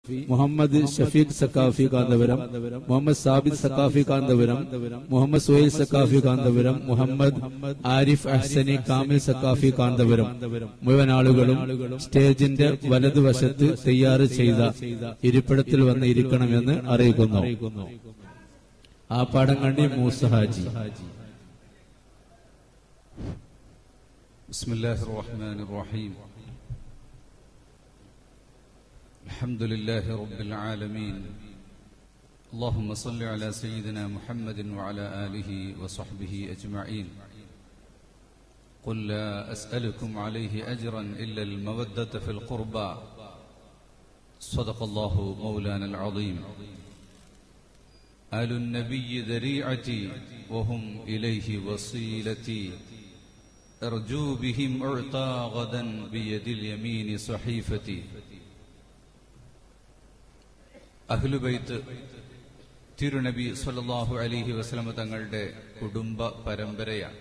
മുഹമ്മദ് ഷഫീഖ് സക്കാഫി കാന്തപുരം മുഹമ്മദ് സാബിദ് സക്കാഫി കാന്തപുരം മുഹമ്മദ് സുഹൈൽ സക്കാഫി കാന്തപുരം മുഹമ്മദ് ആരിഫ് അഹ്സനി കാമിൽ സക്കാഫി കാന്തപുരം മുഴുവൻ ആളുകളും സ്റ്റേജിന്റെ വലതുവശത്ത് തയ്യാറ് ചെയ്ത ഇരിപ്പിടത്തിൽ വന്ന് ഇരിക്കണമെന്ന് അറിയിക്കുന്നു ആ പാടങ്ങണ്ണി മൂസ ഹാജി بسم الله الرحمن الرحيم الحمد لله رب العالمين اللهم صل على سيدنا محمد وعلى آله وصحبه أجمعين قل لا أسألكم عليه أجرا إلا المودة في القربى صدق الله مولانا العظيم آل النبي ذريعتي وهم إليه وصيلتي أرجو بهم أعطى غدا بيد اليمين صحيفتي അഹ്ലുബൈത്ത് തിരുനബി സല്ലല്ലാഹു അലൈഹി വസല്ലമ തങ്ങളുടെ കുടുംബ പരമ്പരയാണ്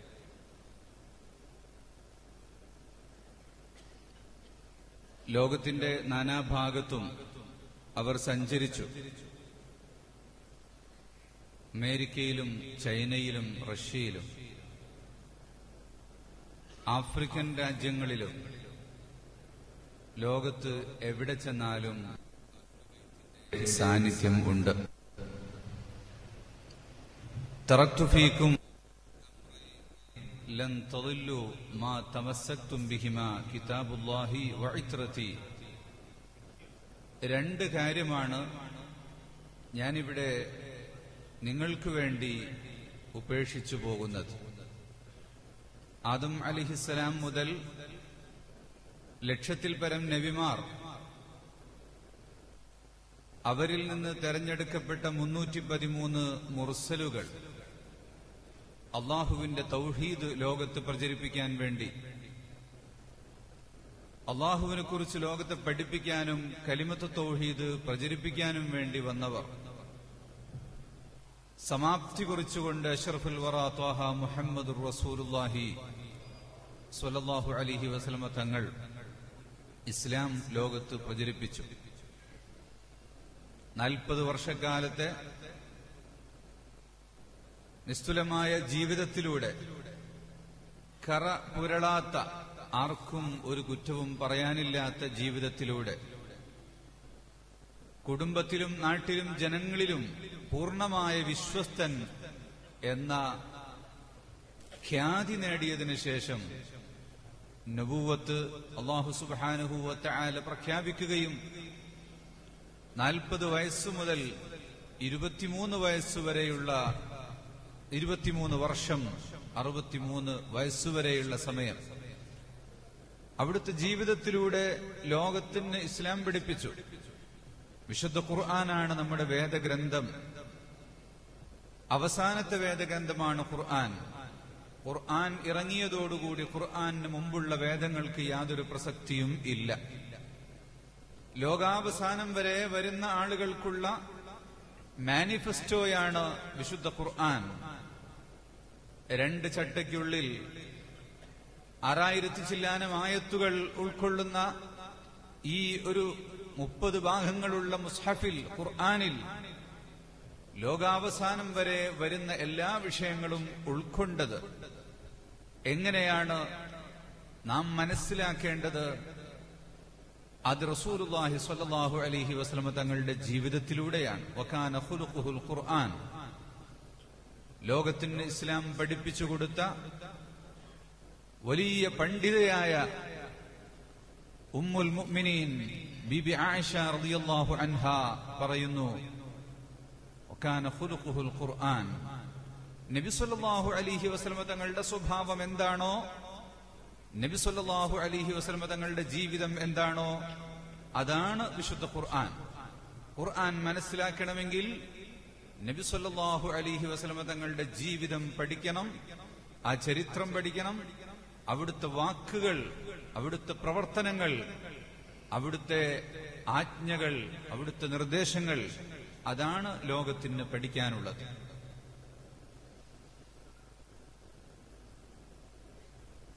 ലോകത്തിന്റെ നാനാഭാഗത്തും അവർ സഞ്ചരിച്ചു അമേരിക്കയിലും ചൈനയിലും റഷ്യയിലും ആഫ്രിക്കൻ രാജ്യങ്ങളിലും ലോകത്ത് എവിടെ ചെന്നാലും സാന്നിധ്യം ഉണ്ട് തറക്തുഫീക്കും ലൻ തദില്ലു മാ തമസ്സക്തും ബിഹിമാ കിതാബുല്ലാഹി വഇത്രതി രണ്ട് കാര്യമാണ് ഞാനിവിടെ നിങ്ങൾക്ക് വേണ്ടി ഉപേക്ഷിച്ചു പോകുന്നത് ആദം അലിഹിസ്സലാം മുതൽ ലക്ഷത്തിൽ പരം നബിമാർ അവരിൽ നിന്ന് തെരഞ്ഞെടുക്കപ്പെട്ട മുന്നൂറ്റി പതിമൂന്ന് മുർസലുകൾ അള്ളാഹുവിന്റെ തൗഹീദ് ലോകത്ത് പ്രചരിപ്പിക്കാൻ വേണ്ടി അള്ളാഹുവിനെ കുറിച്ച് ലോകത്തെ പഠിപ്പിക്കാനും കലിമത്ത് തൗഹീദ് പ്രചരിപ്പിക്കാനും വേണ്ടി വന്നവർ സമാപ്തി കുറിച്ചുകൊണ്ട് അഷറഫുൽ വറ ത്വാഹ മുഹമ്മദ് റസൂലുല്ലാഹി സ്വല്ലല്ലാഹു അലിഹി വസലമ തങ്ങൾ ഇസ്ലാം ലോകത്ത് പ്രചരിപ്പിച്ചു നാൽപ്പത് വർഷക്കാലത്തെ നിസ്തുലമായ ജീവിതത്തിലൂടെ കറ പുരളാത്ത ആർക്കും ഒരു കുറ്റവും പറയാനില്ലാത്ത ജീവിതത്തിലൂടെ കുടുംബത്തിലും നാട്ടിലും ജനങ്ങളിലും പൂർണ്ണമായ വിശ്വസ്തൻ എന്ന ഖ്യാതി നേടിയതിനു ശേഷം നബൂവത്ത് അള്ളാഹു സുബാനുഹൂവത്ത് ആല പ്രഖ്യാപിക്കുകയും നാൽപ്പത് വയസ്സു മുതൽ ഇരുപത്തിമൂന്ന് വയസ്സുവരെയുള്ള ഇരുപത്തിമൂന്ന് വർഷം അറുപത്തിമൂന്ന് വയസ്സുവരെയുള്ള സമയം അവിടുത്തെ ജീവിതത്തിലൂടെ ലോകത്തിന് ഇസ്ലാം പഠിപ്പിച്ചു വിശുദ്ധ ഖുർആനാണ് നമ്മുടെ വേദഗ്രന്ഥം അവസാനത്തെ വേദഗ്രന്ഥമാണ് ഖുർആൻ ഖുർആൻ ഇറങ്ങിയതോടുകൂടി ഖുർആന് മുമ്പുള്ള വേദങ്ങൾക്ക് യാതൊരു പ്രസക്തിയും ഇല്ല ലോകാവസാനം വരെ വരുന്ന ആളുകൾക്കുള്ള മാനിഫെസ്റ്റോയാണ് വിശുദ്ധ ഖുർആൻ രണ്ട് ചട്ടയ്ക്കുള്ളിൽ ആറായിരത്തി ചില്ലാനം ആയത്തുകൾ ഉൾക്കൊള്ളുന്ന ഈ ഒരു മുപ്പത് ഭാഗങ്ങളുള്ള മുസ്ഹഫിൽ ഖുർആാനിൽ ലോകാവസാനം വരെ വരുന്ന എല്ലാ വിഷയങ്ങളും ഉൾക്കൊണ്ടത് എങ്ങനെയാണ് നാം മനസ്സിലാക്കേണ്ടത് അത് റസൂലുള്ളാഹി സ്വല്ലല്ലാഹു അലൈഹി വസല്ലമ തങ്ങളുടെ ജീവിതത്തിലൂടെയാണ് വകാന ഖുലുഖുൽ ഖുർആൻ ലോകത്തിന് ഇസ്ലാം പഠിപ്പിച്ചു കൊടുത്ത വലിയ പണ്ഡിതയായ ഉമ്മുൽ മുഅ്മിനീൻ ബിബി ആയിഷ റളിയല്ലാഹു അൻഹ പറയുന്നു വകാന ഖുലുഖുൽ ഖുർആൻ നബി സല്ലല്ലാഹു അലൈഹി വസല്ലമ തങ്ങളുടെ സ്വഭാവം എന്താണോ നബി സല്ലല്ലാഹു അലൈഹി വസല്ലമ തങ്ങളുടെ ജീവിതം എന്താണോ അതാണ് വിശുദ്ധ ഖുർആൻ ഖുർആൻ മനസ്സിലാക്കണമെങ്കിൽ നബി സല്ലല്ലാഹു അലൈഹി വസല്ലമ തങ്ങളുടെ ജീവിതം പഠിക്കണം ആ ചരിത്രം പഠിക്കണം അവിടുത്തെ വാക്കുകൾ അവിടുത്തെ പ്രവർത്തനങ്ങൾ അവിടുത്തെ ആജ്ഞകൾ അവിടുത്തെ നിർദ്ദേശങ്ങൾ അതാണ് ലോകത്തിന് പഠിക്കാനുള്ളത്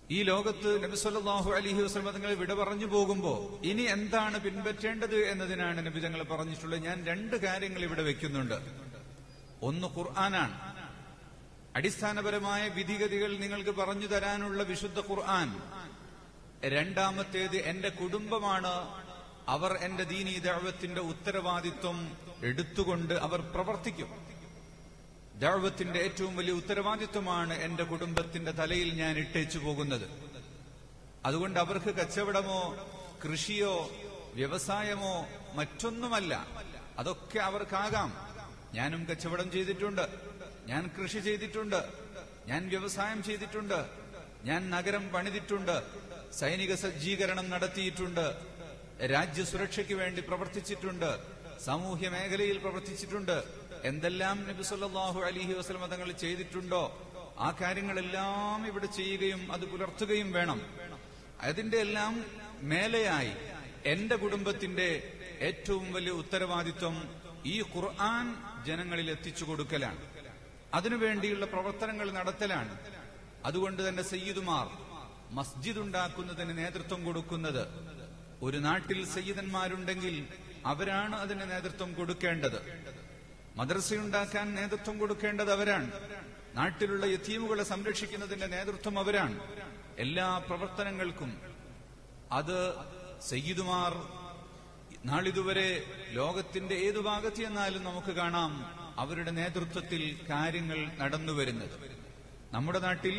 ഈ ലോകത്ത് നബി സല്ലല്ലാഹു അലൈഹി വസല്ലം തങ്ങൾ വിട പറഞ്ഞു പോകുമ്പോ ഇനി എന്താണ് പിൻപറ്റേണ്ടത് എന്നതിനാണ് നബി തങ്ങൾ പറഞ്ഞിട്ടുള്ളത് ഞാൻ രണ്ട് കാര്യങ്ങൾ ഇവിടെ വെക്കുന്നുണ്ട് ഒന്ന് ഖുർആനാണ് അടിസ്ഥാനപരമായ വിധിഗതികൾ നിങ്ങൾക്ക് പറഞ്ഞു തരാനുള്ള വിശുദ്ധ ഖുർആൻ രണ്ടാമത്തേത് എന്റെ കുടുംബമാണ് അവർ എന്റെ ദീനീ ദൈവത്തിന്റെ ഉത്തരവാദിത്വം എടുത്തുകൊണ്ട് അവർ പ്രവർത്തിക്കും ദൈവത്തിന്റെ ഏറ്റവും വലിയ ഉത്തരവാദിത്വമാണ് എന്റെ കുടുംബത്തിന്റെ തലയിൽ ഞാൻ ഇട്ടേച്ചു പോകുന്നത് അതുകൊണ്ട് അവർക്ക് കച്ചവടമോ കൃഷിയോ വ്യവസായമോ മറ്റൊന്നുമല്ല അതൊക്കെ അവർക്കാകാം ഞാനും കച്ചവടം ചെയ്തിട്ടുണ്ട് ഞാൻ കൃഷി ചെയ്തിട്ടുണ്ട് ഞാൻ വ്യവസായം ചെയ്തിട്ടുണ്ട് ഞാൻ നഗരം പണിതിട്ടുണ്ട് സൈനിക സജ്ജീകരണം നടത്തിയിട്ടുണ്ട് രാജ്യസുരക്ഷയ്ക്ക് വേണ്ടി പ്രവർത്തിച്ചിട്ടുണ്ട് സാമൂഹ്യ മേഖലയിൽ പ്രവർത്തിച്ചിട്ടുണ്ട് എന്തെല്ലാം നബി സല്ലല്ലാഹു അലൈഹി വസല്ലം തങ്ങൾ ചെയ്തിട്ടുണ്ടോ ആ കാര്യങ്ങളെല്ലാം ഇവിടെ ചെയ്യുകയും അത് പുലർത്തുകയും വേണം അതിന്റെ എല്ലാം മേലെയായി എന്റെ കുടുംബത്തിന്റെ ഏറ്റവും വലിയ ഉത്തരവാദിത്വം ഈ ഖുർആൻ ജനങ്ങളിൽ എത്തിച്ചു കൊടുക്കലാണ് അതിനുവേണ്ടിയുള്ള പ്രവർത്തനങ്ങൾ നടത്തലാണ് അതുകൊണ്ട് തന്നെ സയ്യിദുമാർ മസ്ജിദ് ഉണ്ടാക്കുന്നതിന് നേതൃത്വം കൊടുക്കുന്നത് ഒരു നാട്ടിൽ സയ്യിദന്മാരുണ്ടെങ്കിൽ അവരാണ് അതിന് നേതൃത്വം കൊടുക്കേണ്ടത് മദ്രസയുണ്ടാക്കാൻ നേതൃത്വം കൊടുക്കേണ്ടത് അവരാണ് നാട്ടിലുള്ള യത്തീമുകളെ സംരക്ഷിക്കുന്നതിന്റെ നേതൃത്വം അവരാണ് എല്ലാ പ്രവർത്തനങ്ങൾക്കും അത് സയ്യിദുമാർ നാളിതുവരെ ലോകത്തിന്റെ ഏതു ഭാഗത്ത് ചെന്നാലും നമുക്ക് കാണാം അവരുടെ നേതൃത്വത്തിൽ കാര്യങ്ങൾ നടന്നുവരുന്നത് നമ്മുടെ നാട്ടിൽ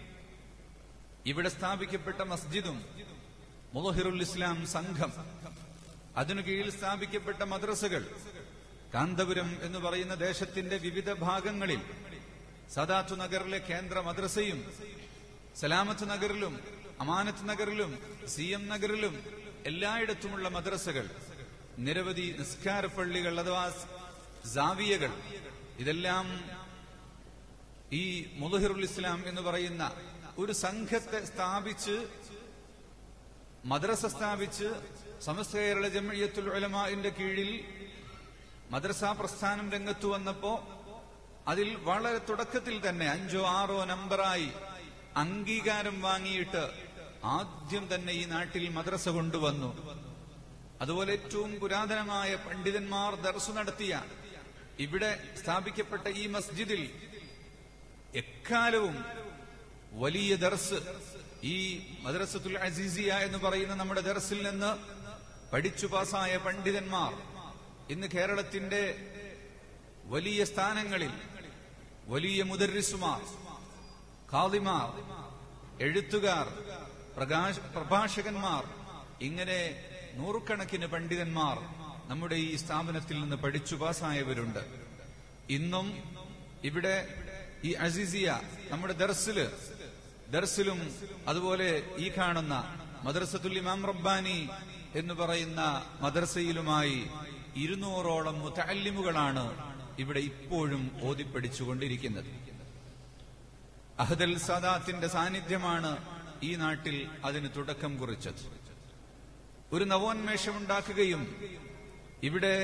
ഇവിടെ സ്ഥാപിക്കപ്പെട്ട മസ്ജിദും മുലഹിറുൽ ഇസ്ലാം സംഘം അതിനു കീഴിൽ സ്ഥാപിക്കപ്പെട്ട മദ്രസകൾ കാന്തപുരം എന്ന് പറയുന്ന ദേശത്തിന്റെ വിവിധ ഭാഗങ്ങളിൽ സദാത്തു നഗറിലെ കേന്ദ്ര മദ്രസയും സലാമത്ത് നഗറിലും അമാനത്ത് നഗറിലും സി എം നഗറിലും എല്ലായിടത്തുമുള്ള മദ്രസകൾ നിരവധി നിസ്കാര പള്ളികൾ അഥവാ ജാവിയകൾ ഇതെല്ലാം ഈ മുലഹിറുൽ ഇസ്ലാം എന്ന് പറയുന്ന ഒരു സംഘത്തെ സ്ഥാപിച്ച് മദ്രസ സ്ഥാപിച്ച് സമസ്ത കേരള ജമയത്തുൽ ഉലമാന്റെ കീഴിൽ മദ്രസ പ്രസ്ഥാനം രംഗത്തു വന്നപ്പോ അതിൽ വളരെ തുടക്കത്തിൽ തന്നെ അഞ്ചോ ആറോ നമ്പറായി അംഗീകാരം വാങ്ങിയിട്ട് ആദ്യം തന്നെ ഈ നാട്ടിൽ മദ്രസ കൊണ്ടുവന്നു അതുപോലെ ഏറ്റവും പുരാതനമായ പണ്ഡിതന്മാർ ദർശു നടത്തിയ ഇവിടെ സ്ഥാപിക്കപ്പെട്ട ഈ മസ്ജിദിൽ എക്കാലവും വലിയ ദർസ് ഈ മദ്രസത്തുൽ അസീസിയ എന്ന് പറയുന്ന നമ്മുടെ ദർസിൽ നിന്ന് പഠിച്ചു പാസായ പണ്ഡിതന്മാർ ഇന്ന് കേരളത്തിന്റെ വലിയ സ്ഥാനങ്ങളിൽ വലിയ മുദർരിസുമാർ ഖാദിമാർ എഴുത്തുകാർ പ്രകാശ പ്രഭാഷകന്മാർ ഇങ്ങനെ നൂറുകണക്കിന് പണ്ഡിതന്മാർ നമ്മുടെ ഈ സ്ഥാപനത്തിൽ നിന്ന് പഠിച്ചു പാസ്സായവരുണ്ട് ഇന്നും ഇവിടെ ഈ അസീസിയ നമ്മുടെ ദർസില് ദർസിലും അതുപോലെ ഈ കാണുന്ന മദ്രസത്തുൽ ഇമാം റബ്ബാനി എന്ന് പറയുന്ന മദ്രസയിലുമായി ഇരുന്നൂറോളം മുത്തല്ലിമുകളാണ് ഇവിടെ ഇപ്പോഴും ഓതിപ്പടിച്ചുകൊണ്ടിരിക്കുന്നത് അഹദൽ സദാത്തിന്റെ സാന്നിധ്യമാണ് ഈ നാട്ടിൽ അതിന് തുടക്കം കുറിച്ചത് ഒരു നവോന്മേഷമുണ്ടാക്കുകയും ഇവിടെ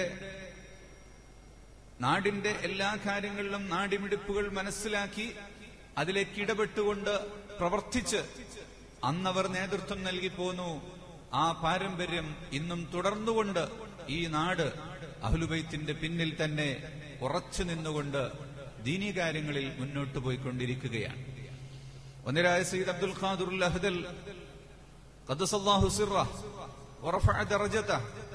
നാടിന്റെ എല്ലാ കാര്യങ്ങളിലും നാടിമിടിപ്പുകൾ മനസ്സിലാക്കി അതിലേക്ക് ഇടപെട്ടുകൊണ്ട് പ്രവർത്തിച്ച് അന്നവർ നേതൃത്വം നൽകി പോന്നു ആ പാരമ്പര്യം ഇന്നും തുടർന്നുകൊണ്ട് ഈ നാട് അഹ്ലുബൈത്തിന്റെ പിന്നിൽ തന്നെ ഉറച്ചു നിന്നുകൊണ്ട് ദീനീ കാര്യങ്ങളിൽ മുന്നോട്ട് പോയിക്കൊണ്ടിരിക്കുകയാണ് ഒന്നിരായ സയ്യിദ് അബ്ദുൽ ഖാദുർ അഹ്ദൽ ഖദ്ദസല്ലാഹു സിറ വറഫഅ ദറജത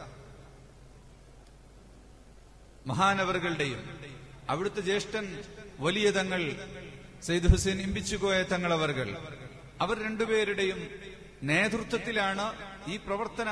മഹാനവറുകളുടെയും അവിടുത്തെ ജ്യേഷ്ഠൻ വലിയ തങ്ങൾ സെയ്ദ് ഹുസൈൻ ഇമ്പിച്ചുകോയ തങ്ങളവർകൾ അവർ രണ്ടുപേരുടെയും നേതൃത്വത്തിലാണ് ഈ പ്രവർത്തന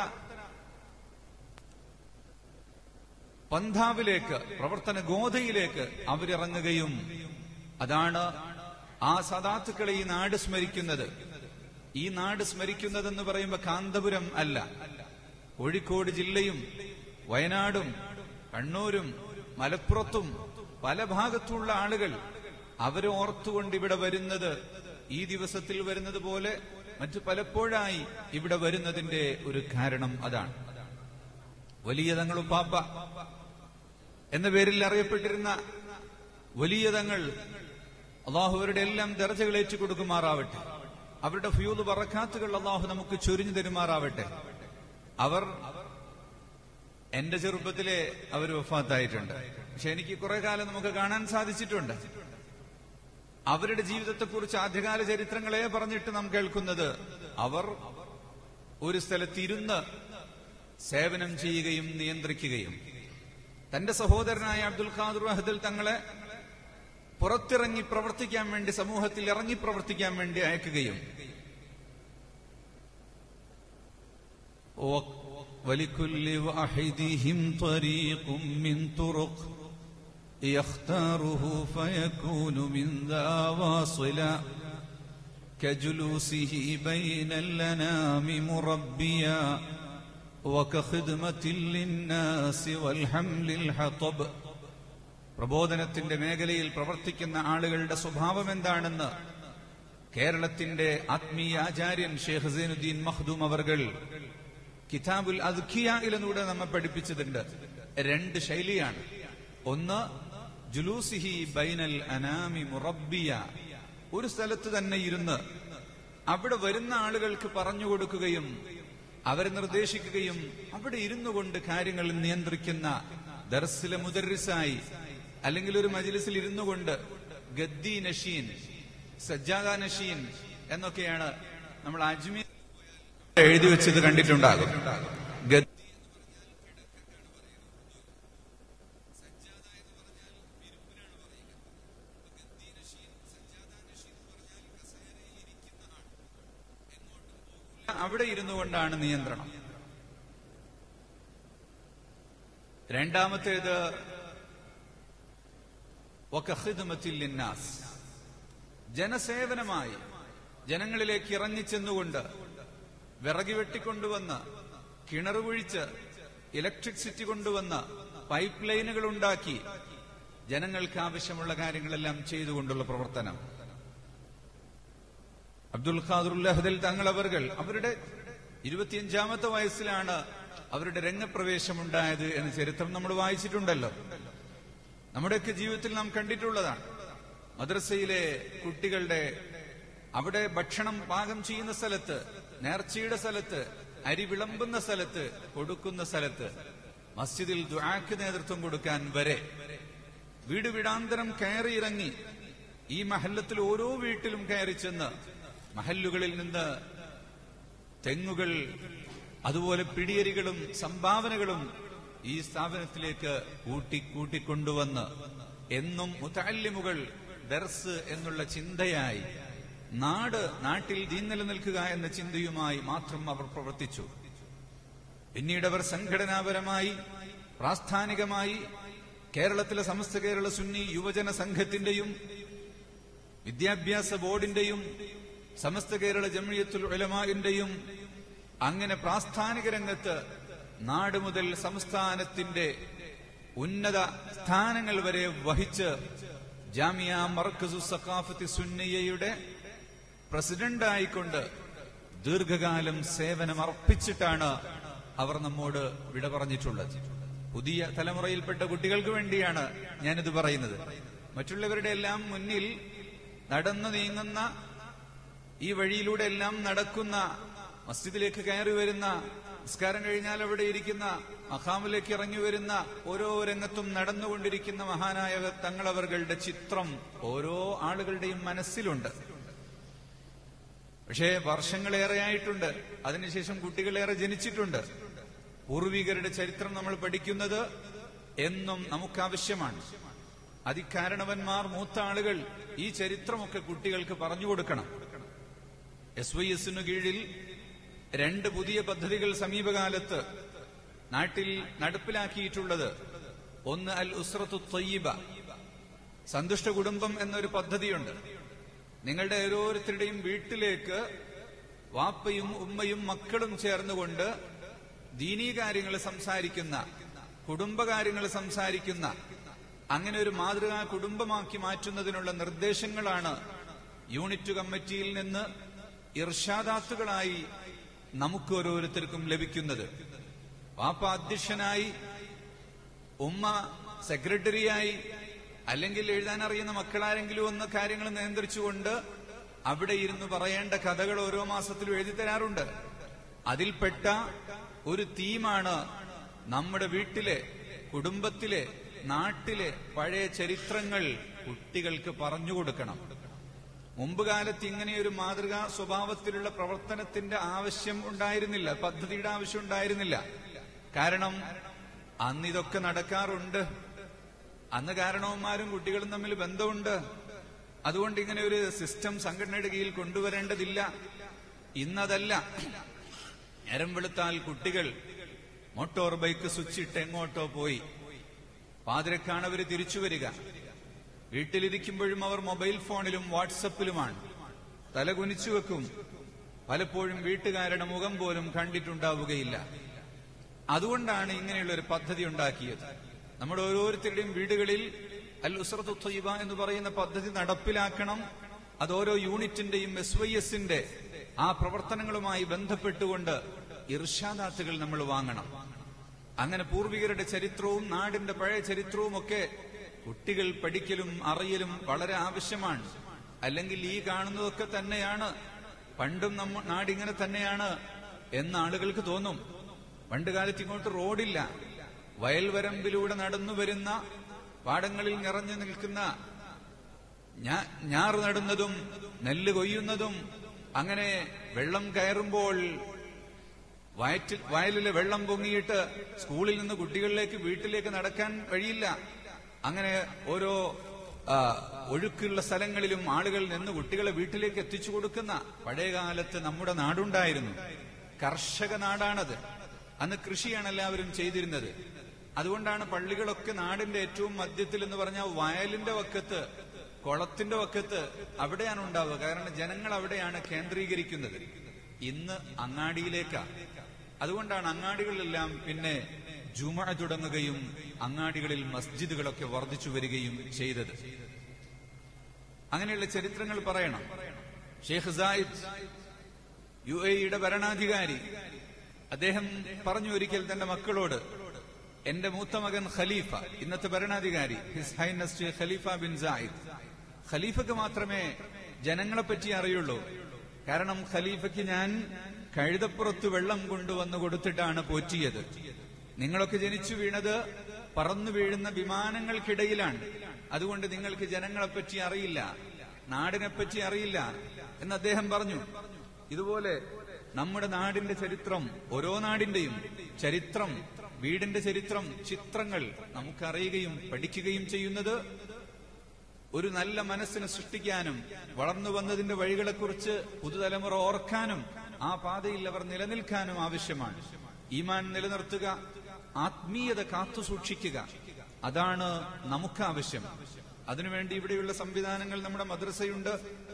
പന്ഥാവിലേക്ക് പ്രവർത്തന ഗോതയിലേക്ക് അവരിറങ്ങുകയും അതാണ് ആ സദാത്തുക്കളെ ഈ നാട് സ്മരിക്കുന്നത് ഈ നാട് സ്മരിക്കുന്നതെന്ന് പറയുമ്പോൾ കാന്തപുരം അല്ല കോഴിക്കോട് ജില്ലയും വയനാടും കണ്ണൂരും മലപ്പുറത്തും പല ഭാഗത്തുള്ള ആളുകൾ അവരെ ഓർത്തുകൊണ്ട് ഇവിടെ വരുന്നത് ഈ ദിവസത്തിൽ വരുന്നത് പോലെ മറ്റു പലപ്പോഴായി ഇവിടെ വരുന്നതിന്റെ ഒരു കാരണം അതാണ് വലിയ തങ്ങളും പാപ്പ എന്ന പേരിൽ അറിയപ്പെട്ടിരുന്ന വലിയ തങ്ങൾ അള്ളാഹുവരുടെ എല്ലാം ദർജകൾ കൊടുക്കുമാറാവട്ടെ അവരുടെ ഫ്യൂദ് പറക്കാത്തുകൾ അള്ളാഹു നമുക്ക് ചൊരിഞ്ഞു തരുമാറാവട്ടെ അവർ എന്റെ ചെറുപ്പത്തിലെ അവർ വഫാത്തായിട്ടുണ്ട് പക്ഷെ എനിക്ക് കുറെ കാലം നമുക്ക് കാണാൻ സാധിച്ചിട്ടുണ്ട് അവരുടെ ജീവിതത്തെക്കുറിച്ച് ആദ്യകാല ചരിത്രങ്ങളെ പറഞ്ഞിട്ട് നാം കേൾക്കുന്നത് അവർ ഒരു സ്ഥലത്ത് ഇരുന്ന് സേവനം ചെയ്യുകയും നിയന്ത്രിക്കുകയും തന്റെ സഹോദരനായ അബ്ദുൽ ഖാദർ അഹദൽ തങ്ങളെ പുറത്തിറങ്ങി പ്രവർത്തിക്കാൻ വേണ്ടി സമൂഹത്തിൽ ഇറങ്ങി പ്രവർത്തിക്കാൻ വേണ്ടി അയക്കുകയും ولكل واحدهم طريق من طرق يختاره فيكون من ذا واصلا كجلوسه بين الأنام مربيا وكخدمة للناس والحمل الحطب പ്രബോധനത്തിന്റെ മേഖലയിൽ പ്രവർത്തിക്കുന്ന ആളുകളുടെ സ്വഭാവം എന്താണെന്ന് കേരളത്തിന്റെ ആത്മീയ ആചാര്യൻ ഷേഖ് സൈനുദ്ദീൻ മഖ്ദൂം അവർകൾ കിതാബുൽ അദ്ഖിയയിലൂടെ നമ്മെ പഠിപ്പിച്ചതുണ്ട് രണ്ട് ശൈലിയാണ് ഒന്ന് ജുലൂസിഹി ബൈനൽ അനാമി മുറബിയ ഒരു സ്ഥലത്ത് തന്നെ ഇരുന്ന് അവിടെ വരുന്ന ആളുകൾക്ക് പറഞ്ഞു കൊടുക്കുകയും അവരെ നിർദ്ദേശിക്കുകയും അവിടെ ഇരുന്നു കൊണ്ട് കാര്യങ്ങൾ നിയന്ത്രിക്കുന്ന ദർസിലെ മുദർറിസായി അല്ലെങ്കിൽ ഒരു മജിലിസിൽ ഇരുന്നു കൊണ്ട് ഗദ്ദി നഷീൻ സജ്ജാദ നഷീൻ എന്നൊക്കെയാണ് നമ്മൾ അജ്മീർ എഴുതി വെച്ചത് കണ്ടിട്ടുണ്ടാകും ഗദ്ദി അവിടെ ഇരുന്നു കൊണ്ടാണ് നിയന്ത്രണം രണ്ടാമത്തേത് വകഖിദ്മത്തിൽ ലിന്നാസ് ജനസേവനമായി ജനങ്ങളിലേക്ക് ഇറങ്ങിച്ചെന്നുകൊണ്ട് വിറകി വെട്ടിക്കൊണ്ടുവന്ന് കിണർ കുഴിച്ച് ഇലക്ട്രിസിറ്റി കൊണ്ടുവന്ന് പൈപ്പ് ലൈനുകൾ ഉണ്ടാക്കി ജനങ്ങൾക്ക് ആവശ്യമുള്ള കാര്യങ്ങളെല്ലാം ചെയ്തുകൊണ്ടുള്ള പ്രവർത്തനം അബ്ദുൽ ഖാദുറുല്ലഹദൽ തങ്ങൾ അവർകൾ അവരുടെ ഇരുപത്തിയഞ്ചാമത്തെ വയസ്സിലാണ് അവരുടെ രംഗപ്രവേശമുണ്ടായത് എന്ന ചരിത്രം നമ്മൾ വായിച്ചിട്ടുണ്ടല്ലോ നമ്മുടെയൊക്കെ ജീവിതത്തിൽ നാം കണ്ടിട്ടുള്ളതാണ് മദ്രസയിലെ കുട്ടികളുടെ അവിടെ ഭക്ഷണം പാകം ചെയ്യുന്ന സ്ഥലത്ത് നേർച്ചയുടെ സ്ഥലത്ത് അരി വിളമ്പുന്ന സ്ഥലത്ത് കൊടുക്കുന്ന സ്ഥലത്ത് മസ്ജിദിൽ ദുആക്ക് നേതൃത്വം കൊടുക്കാൻ വരെ വീട് വീടാന്തരം കയറിയിറങ്ങി ഈ മഹല്ലത്തിൽ ഓരോ വീട്ടിലും കയറി ചെന്ന് മഹല്ലുകളിൽ നിന്ന് തെങ്ങുകൾ അതുപോലെ പിടിയരികളും സംഭാവനകളും ഈ സ്ഥാപനത്തിലേക്ക് കൂട്ടി കൂട്ടിക്കൊണ്ടുവന്ന് എന്നും മുത്തല്ലിമുകൾ ദർസ് എന്നുള്ള ചിന്തയായി നാട് നാട്ടിൽ ദീൻ നിലനിൽക്കുക എന്ന ചിന്തയുമായി മാത്രം അവർ പ്രവർത്തിച്ചു പിന്നീട് അവർ സംഘടനാപരമായി പ്രാസ്ഥാനികമായി കേരളത്തിലെ സമസ്ത കേരള സുന്നി യുവജന സംഘത്തിന്റെയും വിദ്യാഭ്യാസ ബോർഡിന്റെയും സമസ്ത കേരള ജമിയത്തുൽ ഉലമാന്റെയും അങ്ങനെ പ്രാസ്ഥാനിക രംഗത്ത് നാട് മുതൽ സംസ്ഥാനത്തിന്റെ ഉന്നത സ്ഥാനങ്ങൾ വരെ വഹിച്ച് ജാമിയ മർക്കസു സഖാഫത്തി സുന്നിയയുടെ പ്രസിഡന്റായിക്കൊണ്ട് ദീർഘകാലം സേവനം അർപ്പിച്ചിട്ടാണ് അവർ നമ്മോട് വിട പറഞ്ഞിട്ടുള്ളത് പുതിയ തലമുറയിൽപ്പെട്ട കുട്ടികൾക്ക് വേണ്ടിയാണ് ഞാനിത് പറയുന്നത് മറ്റുള്ളവരുടെ എല്ലാം മുന്നിൽ നടന്നു നീങ്ങുന്ന ഈ വഴിയിലൂടെ എല്ലാം നടക്കുന്ന മസ്ജിദിലേക്ക് കയറി വരുന്ന നിസ്കാരം കഴിഞ്ഞാൽ അവിടെ ഇരിക്കുന്ന മഹാമിലേക്ക് ഇറങ്ങി വരുന്ന ഓരോ രംഗത്തും നടന്നുകൊണ്ടിരിക്കുന്ന മഹാനായ തങ്ങളവர்களுടെ ചിത്രം ഓരോ ആളുകളുടെയും മനസ്സിലുണ്ട് പക്ഷേ വർഷങ്ങളേറെയായിട്ടുണ്ട് അതിനുശേഷം കുട്ടികളേറെ ജനിച്ചിട്ടുണ്ട് പൂർവികരുടെ ചരിത്രം നമ്മൾ പഠിക്കുന്നത് എന്നും നമുക്ക് ആവശ്യമാണ് അതികാരണവന്മാർ മൂത്ത ആളുകൾ ഈ ചരിത്രമൊക്കെ കുട്ടികൾക്ക് പറഞ്ഞു കൊടുക്കണം എസ് വൈ എസിനു കീഴിൽ രണ്ട് പുതിയ പദ്ധതികൾ സമീപകാലത്ത് നാട്ടിൽ നടപ്പിലാക്കിയിട്ടുള്ളത് ഒന്ന് അൽ ഉസ്രത്തു ത്വയ്യിബ സന്തുഷ്ട കുടുംബം എന്നൊരു പദ്ധതിയുണ്ട് നിങ്ങളുടെ ഓരോരുത്തരുടെയും വീട്ടിലേക്ക് വാപ്പയും ഉമ്മയും മക്കളും ചേർന്നുകൊണ്ട് ദീനീ കാര്യങ്ങൾ സംസാരിക്കുന്ന കുടുംബകാര്യങ്ങൾ സംസാരിക്കുന്ന അങ്ങനെ ഒരു മാതൃകാ കുടുംബമാക്കി മാറ്റുന്നതിനുള്ള നിർദ്ദേശങ്ങളാണ് യൂണിറ്റ് കമ്മിറ്റിയിൽ നിന്ന് ഇർഷാദാത്തുകളായി നമുക്ക് ഓരോരുത്തർക്കും ലഭിക്കുന്നത് വാപ്പ അധ്യക്ഷനായി ഉമ്മ സെക്രട്ടറിയായി അല്ലെങ്കിൽ എഴുതാൻ അറിയുന്ന മക്കളാരെങ്കിലും ഒന്ന് കാര്യങ്ങൾ നിയന്ത്രിച്ചുകൊണ്ട് അവിടെ ഇരുന്ന് പറയേണ്ട കഥകൾ ഓരോ മാസത്തിലും എഴുതി തരാറുണ്ട് അതിൽപ്പെട്ട ഒരു തീമാണ് നമ്മുടെ വീട്ടിലെ കുടുംബത്തിലെ നാട്ടിലെ പഴയ ചരിത്രങ്ങൾ കുട്ടികൾക്ക് പറഞ്ഞു കൊടുക്കണം മുമ്പ് കാലത്ത് ഇങ്ങനെയൊരു മാതൃകാ സ്വഭാവത്തിലുള്ള പ്രവർത്തനത്തിന്റെ ആവശ്യം ഉണ്ടായിരുന്നില്ല പദ്ധതിയുടെ ആവശ്യം ഉണ്ടായിരുന്നില്ല കാരണം അന്ന് ഇതൊക്കെ നടക്കാറുണ്ട് അന്ന് കാരണവന്മാരും കുട്ടികളും തമ്മിൽ ബന്ധമുണ്ട് അതുകൊണ്ട് ഇങ്ങനെ ഒരു സിസ്റ്റം സംഘടനയുടെ കീഴിൽ കൊണ്ടുവരേണ്ടതില്ല ഇന്നതല്ല നേരം വെളുത്താൽ കുട്ടികൾ മോട്ടോർ ബൈക്ക് സ്വിച്ച് ഇട്ട് എങ്ങോട്ടോ പോയി പാതിരക്കാണ് അവർ തിരിച്ചു വരിക വീട്ടിലിരിക്കുമ്പോഴും അവർ മൊബൈൽ ഫോണിലും വാട്സപ്പിലുമാണ് തല കുനിച്ചു വെക്കും പലപ്പോഴും വീട്ടുകാരുടെ മുഖം പോലും കണ്ടിട്ടുണ്ടാവുകയില്ല അതുകൊണ്ടാണ് ഇങ്ങനെയുള്ള ഒരു പദ്ധതി ഉണ്ടാക്കിയത് നമ്മുടെ ഓരോരുത്തരുടെയും വീടുകളിൽ അൽ ഉസ്രത്തു ത്വയ്ബ എന്ന് പറയുന്ന പദ്ധതി നടപ്പിലാക്കണം അത് ഓരോ യൂണിറ്റിന്റെയും എസ് വൈ എസിന്റെ ആ പ്രവർത്തനങ്ങളുമായി ബന്ധപ്പെട്ടുകൊണ്ട് ഇർഷാദാത്തുകൾ നമ്മൾ വാങ്ങണം അങ്ങനെ പൂർവികരുടെ ചരിത്രവും നാടിന്റെ പഴയ ചരിത്രവും ഒക്കെ കുട്ടികൾ പഠിക്കലും അറിയലും വളരെ ആവശ്യമാണ് അല്ലെങ്കിൽ ഈ കാണുന്നതൊക്കെ തന്നെയാണ് പണ്ടും നമ്മ നാടിങ്ങനെ തന്നെയാണ് എന്ന് ആളുകൾക്ക് തോന്നും പണ്ട് കാലത്ത് ഇങ്ങോട്ട് റോഡില്ല വയൽവരമ്പിലൂടെ നടന്നു വരുന്ന പാടങ്ങളിൽ നിറഞ്ഞു നിൽക്കുന്ന ഞാ- ഞാറ് നടുന്നതും നെല്ല് കൊയ്യുന്നതും അങ്ങനെ വെള്ളം കയറുമ്പോൾ വയറ്റിൽ വയലിലെ വെള്ളം പൊങ്ങിയിട്ട് സ്കൂളിൽ നിന്ന് കുട്ടികളിലേക്ക് വീട്ടിലേക്ക് നടക്കാൻ വഴിയില്ല അങ്ങനെ ഓരോ ആ, ഒഴുക്കുള്ള സ്ഥലങ്ങളിലും ആളുകൾ നിന്ന് കുട്ടികളെ വീട്ടിലേക്ക് എത്തിച്ചു കൊടുക്കുന്ന പഴയകാലത്ത് നമ്മുടെ നാടുണ്ടായിരുന്നു കർഷക നാടാണത് അന്ന് കൃഷിയാണ് എല്ലാവരും ചെയ്തിരുന്നത് അതുകൊണ്ടാണ് പള്ളികളൊക്കെ നാടിന്റെ ഏറ്റവും മധ്യത്തിൽ എന്ന് പറഞ്ഞാൽ വയലിന്റെ വക്കത്ത് കുളത്തിന്റെ വക്കത്ത് അവിടെയാണ് ഉണ്ടാവുക കാരണം ജനങ്ങൾ അവിടെയാണ് കേന്ദ്രീകരിക്കുന്നത് ഇന്ന് അങ്ങാടിയിലേക്കാ അതുകൊണ്ടാണ് അങ്ങാടികളിലെല്ലാം പിന്നെ ജുമ തുടങ്ങുകയും അങ്ങാടികളിൽ മസ്ജിദുകളൊക്കെ വർദ്ധിച്ചു വരികയും ചെയ്തത് അങ്ങനെയുള്ള ചരിത്രങ്ങൾ പറയണം ഷെയ്ഖ് സായിദ് യു എയുടെ ഭരണാധികാരി അദ്ദേഹം പറഞ്ഞു ഒരിക്കൽ തന്റെ മക്കളോട് എന്റെ മൂത്ത മകൻ ഖലീഫ ഇന്നത്തെ ഭരണാധികാരി his highness Sheikh Khalifa bin Zayed ഖലീഫക്ക് മാത്രമേ ജനങ്ങളെ പറ്റി അറിയുള്ളൂ കാരണം ഖലീഫയ്ക്ക് ഞാൻ കഴുതപ്പുറത്ത് വെള്ളം കൊണ്ടുവന്ന് കൊടുത്തിട്ടാണ് പോറ്റിയത് നിങ്ങളൊക്കെ ജനിച്ചു വീണത് പറന്നു വീഴുന്ന വിമാനങ്ങൾക്കിടയിലാണ് അതുകൊണ്ട് നിങ്ങൾക്ക് ജനങ്ങളെപ്പറ്റി അറിയില്ല നാടിനെപ്പറ്റി അറിയില്ല എന്ന് അദ്ദേഹം പറഞ്ഞു ഇതുപോലെ നമ്മുടെ നാടിന്റെ ചരിത്രം ഓരോ നാടിന്റെയും ചരിത്രം വീടിന്റെ ചരിത്രം ചിത്രങ്ങൾ നമുക്കറിയുകയും പഠിക്കുകയും ചെയ്യുന്നത് ഒരു നല്ല മനസ്സിനെ സൃഷ്ടിക്കാനും വളർന്നു വന്നതിന്റെ വഴികളെക്കുറിച്ച് പുതുതലമുറ ഓർക്കാനും ആ പാതയിൽ അവർ നിലനിൽക്കാനും ആവശ്യമാണ് ഈമാൻ നിലനിർത്തുക ആത്മീയത കാത്തു സൂക്ഷിക്കുക അതാണ് നമുക്ക് ആവശ്യം അതിനുവേണ്ടി ഇവിടെയുള്ള സംവിധാനങ്ങൾ നമ്മുടെ മദ്രസയുണ്ട്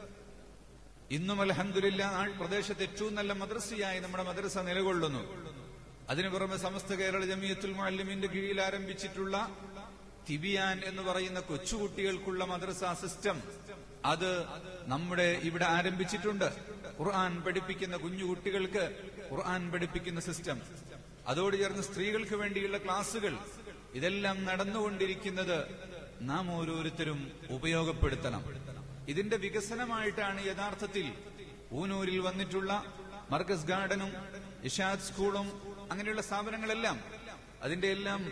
ഇന്നും അലഹന്ദില്ല നാൾ പ്രദേശത്ത് ഏറ്റവും നല്ല മദ്രസയായി നമ്മുടെ മദ്രസ നിലകൊള്ളുന്നു അതിനു പുറമെ സമസ്ത കേരള ജമിയത്തുൽ മുഅല്ലിമിന്റെ കീഴിൽ ആരംഭിച്ചിട്ടുള്ള തിബിയാൻ എന്ന് പറയുന്ന കൊച്ചുകുട്ടികൾക്കുള്ള മദ്രസ സിസ്റ്റം അത് നമ്മുടെ ഇവിടെ ആരംഭിച്ചിട്ടുണ്ട് ഖുർആൻ പഠിപ്പിക്കുന്ന കുഞ്ഞു കുട്ടികൾക്ക് ഖുർആൻ പഠിപ്പിക്കുന്ന സിസ്റ്റം അതോട് ചേർന്ന് സ്ത്രീകൾക്ക് വേണ്ടിയുള്ള ക്ലാസുകൾ ഇതെല്ലാം നടന്നുകൊണ്ടിരിക്കുന്നത് നാം ഓരോരുത്തരും ഉപയോഗപ്പെടുത്തണം ഇതിന്റെ വികസനമായിട്ടാണ് യഥാർത്ഥത്തിൽ ഊനൂരിൽ വന്നിട്ടുള്ള മർക്കസ് ഗാർഡനും ഇഷാദ് സ്കൂളും അങ്ങനെയുള്ള സ്ഥാപനങ്ങളെല്ലാം അതിന്റെ എല്ലാം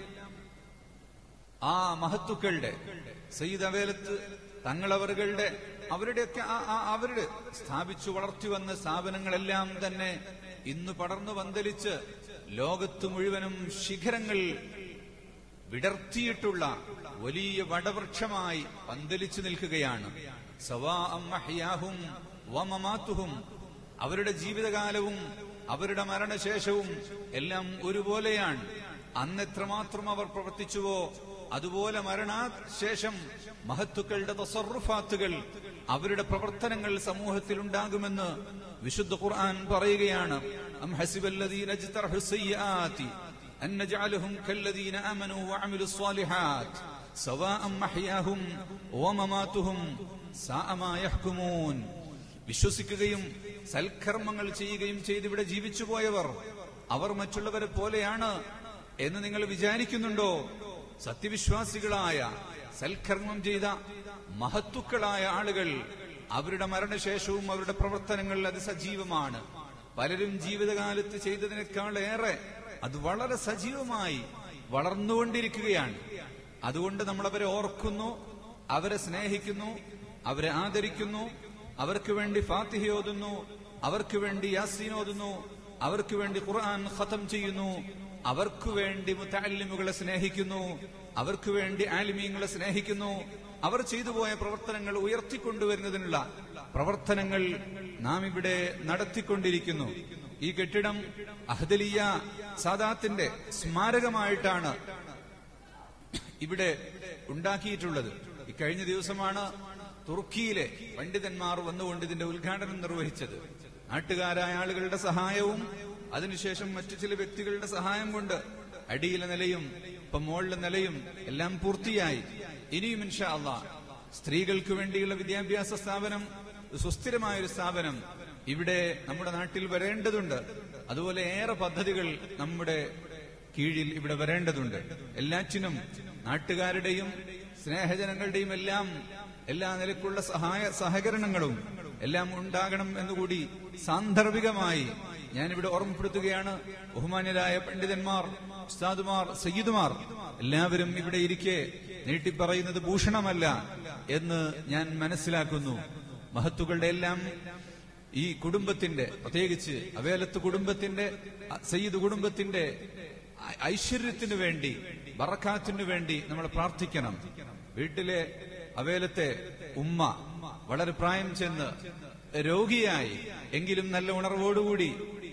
ആ മഹത്തുക്കളുടെ സയ്യിദ് അവേലത്ത് തങ്ങളവറുകളുടെ അവരുടെയൊക്കെ ആ- ആ- അവരുടെ സ്ഥാപിച്ചു വളർത്തി വന്ന സ്ഥാപനങ്ങളെല്ലാം തന്നെ ഇന്ന് പടർന്നു പന്തലിച്ച് ലോകത്ത് മുഴുവനും ശിഖരങ്ങൾ വിടർത്തിയിട്ടുള്ള വലിയ വടവൃക്ഷമായി പന്തലിച്ചു നിൽക്കുകയാണ് സവാഅം മഹ്യാഹും വമമാത്തുഹും അവരുടെ ജീവിതകാലവും അവരുടെ മരണശേഷവും എല്ലാം ഒരുപോലെയാണ് അന്ന് എത്രമാത്രം അവർ പ്രവർത്തിച്ചുവോ അതുപോലെ മരണശേഷം മഹത്തുക്കളുടെ തസറുഫാത്തുകൾ അവരുടെ പ്രവർത്തനങ്ങൾ സമൂഹത്തിൽ ഉണ്ടാകുമെന്ന് വിശുദ്ധ ഖുർആൻ പറയുകയാണ് അം ഹസിബല്ലദീന ഇജ്തറഹു സയ്യിആതി أن نجعلهم كالذين آمنوا وعملوا الصالحات سواء محياهم ومماتهم ساء ما يحكمون വിശ്വസിക്കുകയും സൽക്കർമ്മങ്ങൾ ചെയ്യുകയും ചെയ്ത് ഇവിടെ ജീവിച്ചു പോയവർ അവർ മറ്റുള്ളവരെ പോലെയാണ് എന്ന് നിങ്ങൾ വിചാരിക്കുന്നുണ്ടോ സത്യവിശ്വാസികളായ സൽക്കർമ്മം ചെയ്ത മഹത്തുക്കളായ ആളുകൾ അവരുടെ മരണശേഷവും അവരുടെ പ്രവർത്തനങ്ങൾ അത് സജീവമാണ് പലരും ജീവിതകാലത്ത് ചെയ്തതിനേക്കാൾ ഏറെ അത് വളരെ സജീവമായി വളർന്നുകൊണ്ടിരിക്കുകയാണ് അതുകൊണ്ട് നമ്മൾ അവരെ ഓർക്കുന്നു അവരെ സ്നേഹിക്കുന്നു അവരെ ആദരിക്കുന്നു അവർക്ക് വേണ്ടി ഫാത്തിഹ ഓതുന്നു അവർക്ക് വേണ്ടി യാസീൻ ഓതുന്നു അവർക്ക് വേണ്ടി ഖുർആൻ ഖതം ചെയ്യുന്നു അവർക്ക് വേണ്ടി മുത്തല്ലിമുകളെ സ്നേഹിക്കുന്നു അവർക്ക് വേണ്ടി ആലിമീങ്ങളെ സ്നേഹിക്കുന്നു അവർ ചെയ്തു പോയ പ്രവർത്തനങ്ങൾ ഉയർത്തിക്കൊണ്ടുവരുന്നതിനുള്ള പ്രവർത്തനങ്ങൾ നാം ഇവിടെ നടത്തിക്കൊണ്ടിരിക്കുന്നു ഈ കെട്ടിടം അഹ്ദലിയ സാദാത്തിന്റെ സ്മാരകമായിട്ടാണ് ഇവിടെ ഉണ്ടാക്കിയിട്ടുള്ളത് ഇക്കഴിഞ്ഞ ദിവസമാണ് തുർക്കിയിലെ പണ്ഡിതന്മാർ വന്നുകൊണ്ട് ഇതിന്റെ ഉദ്ഘാടനം നിർവഹിച്ചത് നാട്ടുകാരായ ആളുകളുടെ സഹായവും അതിനുശേഷം മറ്റു ചില വ്യക്തികളുടെ സഹായം കൊണ്ട് അടിയിലെ നിലയും ഇപ്പൊ മുകളിലെ നിലയും എല്ലാം പൂർത്തിയായി ഇനിയും ഇൻഷാ അള്ളാ സ്ത്രീകൾക്ക് വേണ്ടിയുള്ള വിദ്യാഭ്യാസ സ്ഥാപനം സുസ്ഥിരമായ ഒരു സ്ഥാപനം ഇവിടെ നമ്മുടെ നാട്ടിൽ വരേണ്ടതുണ്ട് അതുപോലെ ഏറെ പദ്ധതികൾ നമ്മുടെ കീഴിൽ ഇവിടെ വരേണ്ടതുണ്ട് എല്ലാറ്റിനും നാട്ടുകാരുടെയും സ്നേഹജനങ്ങളുടെയും എല്ലാം എല്ലാ നിലക്കുള്ള സഹായ സഹകരണങ്ങളും എല്ലാം ഉണ്ടാകണം എന്നുകൂടി സാന്ദർഭികമായി ഞാനിവിടെ ഓർമ്മപ്പെടുത്തുകയാണ് ബഹുമാന്യരായ പണ്ഡിതന്മാർ ഉസ്താദുമാർ സയ്യിദുമാർ എല്ലാവരും ഇവിടെ ഇരിക്കെ നീട്ടിപ്പറയുന്നത് ഭൂഷണമല്ല എന്ന് ഞാൻ മനസ്സിലാക്കുന്നു മഹത്തുക്കളുടെ എല്ലാം ഈ കുടുംബത്തിന്റെ പ്രത്യേകിച്ച് അവേലത്ത് കുടുംബത്തിന്റെ അ- സയ്യിദ് കുടുംബത്തിന്റെ ഐ- ഐശ്വര്യത്തിനു വേണ്ടി ബറക്കാത്തിനു വേണ്ടി നമ്മൾ പ്രാർത്ഥിക്കണം വീട്ടിലെ അവേലത്തെ ഉമ്മ വളരെ പ്രായം ചെന്ന് രോഗിയായി എങ്കിലും നല്ല ഉണർവോടുകൂടി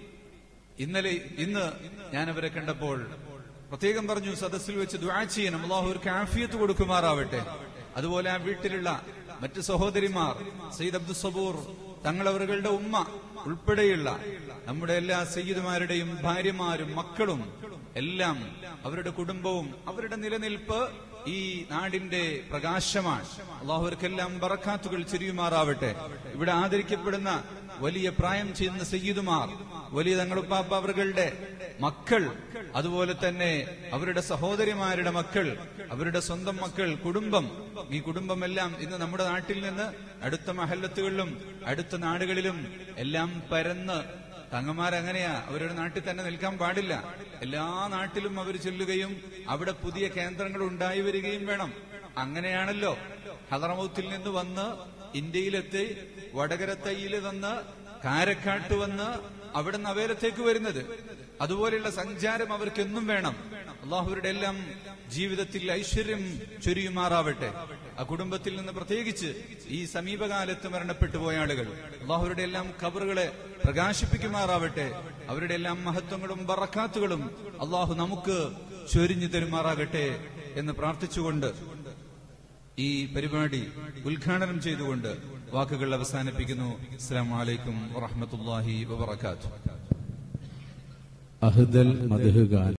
ഇന്നലെ ഇന്ന് ഞാൻ അവരെ കണ്ടപ്പോൾ പ്രത്യേകം പറഞ്ഞു സദസ്സിൽ വെച്ച് ദുആ ചെയ്യണം അള്ളാഹു ഒരു കാഫിയത്ത് കൊടുക്കുമാറാവട്ടെ അതുപോലെ ആ വീട്ടിലുള്ള മറ്റ് സഹോദരിമാർ സയ്യിദ് അബ്ദുൽ സബൂർ തങ്ങളവരുടെ ഉമ്മ ഉൾപ്പെടെയുള്ള നമ്മുടെ എല്ലാ സയ്യിദുമാരുടെയും ഭാര്യമാരും മക്കളും എല്ലാം അവരുടെ കുടുംബവും അവരുടെ നിലനിൽപ്പ് ഈ നാടിന്റെ പ്രകാശമാണ് അള്ളാഹുവർക്കെല്ലാം ബറക്കാത്തുകൾ ചെരിയുമാറാവട്ടെ ഇവിടെ ആദരിക്കപ്പെടുന്ന വലിയ പ്രായം ചെയ്യുന്ന സയ്യിദുമാർ വലിയ തങ്ങളുപ്പാപ്പ അവരുടെ മക്കൾ അതുപോലെ തന്നെ അവരുടെ സഹോദരിമാരുടെ മക്കൾ അവരുടെ സ്വന്തം മക്കൾ കുടുംബം ഈ കുടുംബമെല്ലാം ഇന്ന് നമ്മുടെ നാട്ടിൽ നിന്ന് അടുത്ത മഹല്ലത്തുകളിലും അടുത്ത നാടുകളിലും എല്ലാം പരന്ന് തങ്ങന്മാരങ്ങനെയാ അവരുടെ നാട്ടിൽ തന്നെ നിൽക്കാൻ പാടില്ല എല്ലാ നാട്ടിലും അവർ ചെല്ലുകയും അവിടെ പുതിയ കേന്ദ്രങ്ങൾ ഉണ്ടായി വരികയും വേണം അങ്ങനെയാണല്ലോ ഹദറമൗത്തിൽ നിന്ന് വന്ന് ഇന്ത്യയിലെത്തി വടകരത്തയ്യിൽ വന്ന് കാരക്കാട്ട് വന്ന് അവിടെ നിന്ന് അവേലത്തേക്ക് വരുന്നത് അതുപോലെയുള്ള സഞ്ചാരം അവർക്കെന്നും വേണം അള്ളാഹുവരുടെ എല്ലാം ജീവിതത്തിൽ ഐശ്വര്യം ചൊരിയുമാറാവട്ടെ ആ കുടുംബത്തിൽ നിന്ന് പ്രത്യേകിച്ച് ഈ സമീപകാലത്ത് മരണപ്പെട്ടു പോയ ആളുകൾ അള്ളാഹുരുടെ എല്ലാം കബറുകളെ പ്രകാശിപ്പിക്കുമാറാവട്ടെ അവരുടെ എല്ലാം മഹത്വങ്ങളും ബറക്കാത്തുകളും അള്ളാഹു നമുക്ക് ചൊരിഞ്ഞു തരുമാറാകട്ടെ എന്ന് പ്രാർത്ഥിച്ചുകൊണ്ട് ഈ പരിപാടി ഉദ്ഘാടനം ചെയ്തുകൊണ്ട് വാക്കുകൾ അവസാനിപ്പിക്കുന്നു അസ്സാം വലൈക്കും വറഹമത്തല്ലാഹി വബർക്കാത്തു അഹ്ദൽ മദ്ഹ് ഗാൻ